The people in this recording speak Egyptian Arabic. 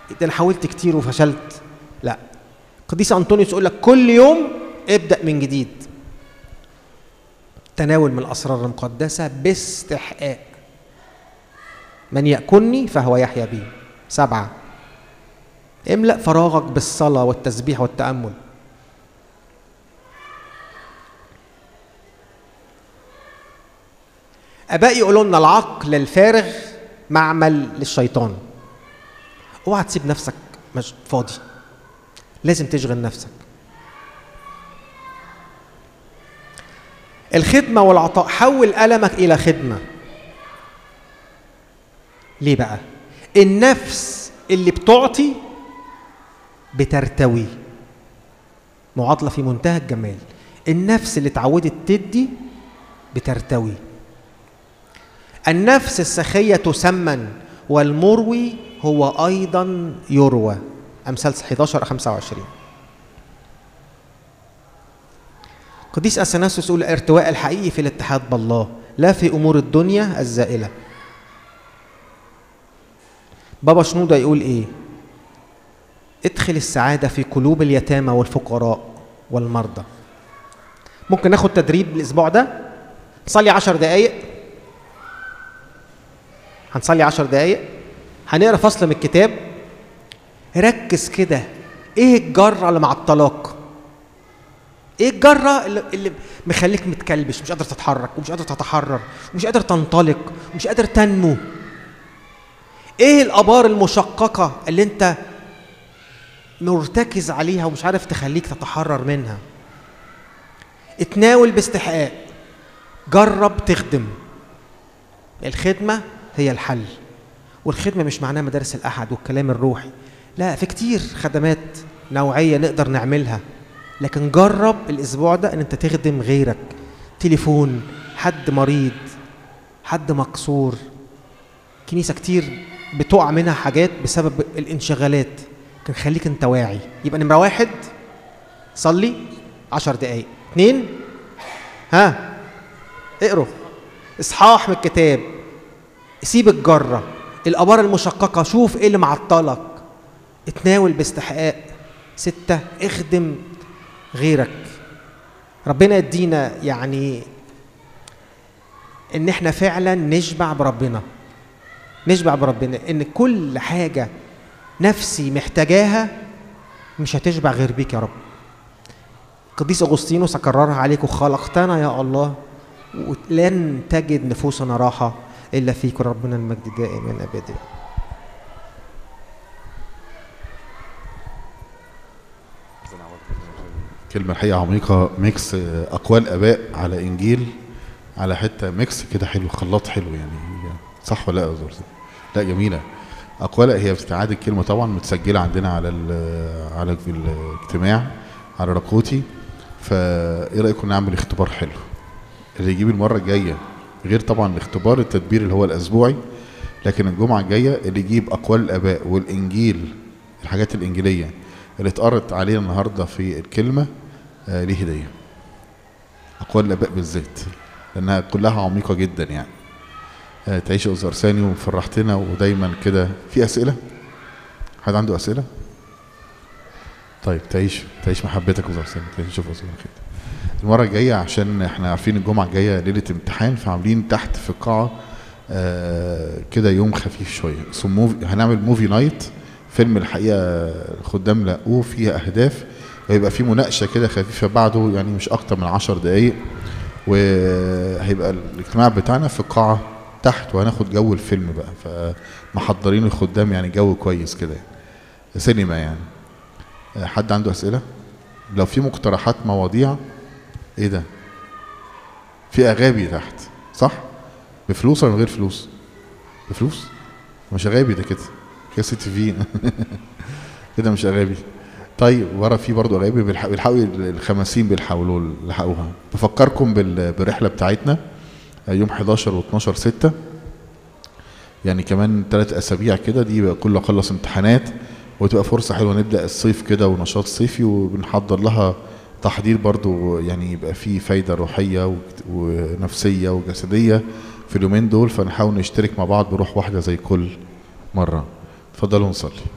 ده انا حاولت كتير وفشلت لا قديس انطونيوس يقول لك كل يوم ابدا من جديد تناول من الاسرار المقدسه باستحقاق من ياكلني فهو يحيا بي سبعه املا فراغك بالصلاه والتسبيح والتامل اباء يقولوا لنا العقل الفارغ معمل للشيطان اوعى تسيب نفسك مش فاضي لازم تشغل نفسك الخدمة والعطاء حول ألمك إلى خدمة ليه بقى؟ النفس اللي بتعطي بترتوي معادلة في منتهى الجمال النفس اللي اتعودت تدي بترتوي النفس السخية تسمن والمروي هو أيضا يروى أمثال 11 25 قديس أثناسوس يقول الارتواء الحقيقي في الاتحاد بالله لا في أمور الدنيا الزائلة بابا شنودة يقول إيه ادخل السعادة في قلوب اليتامى والفقراء والمرضى ممكن ناخد تدريب الأسبوع ده نصلي عشر دقايق هنصلي عشر دقايق هنقرا فصل من الكتاب ركز كده ايه الجره اللي معطلاك ايه الجره اللي, اللي مخليك متكلبش مش قادر تتحرك ومش قادر تتحرر ومش قادر تنطلق ومش قادر تنمو ايه الابار المشققه اللي انت مرتكز عليها ومش عارف تخليك تتحرر منها اتناول باستحقاق جرب تخدم الخدمه هي الحل والخدمه مش معناها مدارس الاحد والكلام الروحي لا في كتير خدمات نوعيه نقدر نعملها لكن جرب الاسبوع ده ان انت تخدم غيرك تليفون حد مريض حد مكسور كنيسه كتير بتقع منها حاجات بسبب الانشغالات كان خليك انت واعي يبقى نمره واحد صلي عشر دقايق اتنين ها اقروا اصحاح من الكتاب سيب الجره الابار المشققه شوف ايه اللي معطلك اتناول باستحقاق ستة اخدم غيرك ربنا يدينا يعني ان احنا فعلا نشبع بربنا نشبع بربنا ان كل حاجة نفسي محتاجاها مش هتشبع غير بيك يا رب قديس اغسطينوس اكررها عليكم خلقتنا يا الله ولن تجد نفوسنا راحة إلا فيك ربنا المجد دائما أبدا كلمة الحقيقة عميقة ميكس أقوال آباء على إنجيل على حتة ميكس كده حلو خلاط حلو يعني صح ولا لا يا زوز؟ لا جميلة أقوال هي بتتعاد الكلمة طبعا متسجلة عندنا على على الاجتماع على رقوتي فإيه رأيكم نعمل اختبار حلو اللي يجيب المرة الجاية غير طبعا الاختبار التدبير اللي هو الأسبوعي لكن الجمعة الجاية اللي يجيب أقوال الآباء والإنجيل الحاجات الإنجيلية اللي اتقرت علينا النهارده في الكلمة آه ليه هدية أقوال الآباء بالذات لأنها كلها عميقة جدا يعني آه تعيش يا أستاذ أرساني وفرحتنا ودايما كده في أسئلة؟ حد عنده أسئلة؟ طيب تعيش تعيش محبتك يا أستاذ أرساني تعيش نشوف أستاذ خير المرة الجاية عشان احنا عارفين الجمعة الجاية ليلة امتحان فعاملين تحت في القاعة آه كده يوم خفيف شوية اسمه موفي هنعمل موفي نايت فيلم الحقيقة الخدام لقوه فيها أهداف وهيبقى في مناقشة كده خفيفة بعده يعني مش أكتر من عشر دقايق وهيبقى الاجتماع بتاعنا في القاعة تحت وهناخد جو الفيلم بقى فمحضرين الخدام يعني جو كويس كده يعني. سينما يعني حد عنده أسئلة؟ لو في مقترحات مواضيع ايه ده؟ في اغابي تحت صح؟ بفلوس ولا من غير فلوس؟ بفلوس؟ مش اغابي ده كده كده سي تي في كده مش اغابي طيب ورا في برضه اغابي بيلحقوا الخمسين بيحاولوا يلحقوها بفكركم بالرحله بتاعتنا يوم 11 و12 6 يعني كمان ثلاث اسابيع كده دي بقى كله خلص امتحانات وتبقى فرصه حلوه نبدا الصيف كده ونشاط صيفي وبنحضر لها تحضير برضو يعني يبقى فيه فايدة روحية ونفسية وجسدية في اليومين دول فنحاول نشترك مع بعض بروح واحدة زي كل مرة اتفضلوا نصلي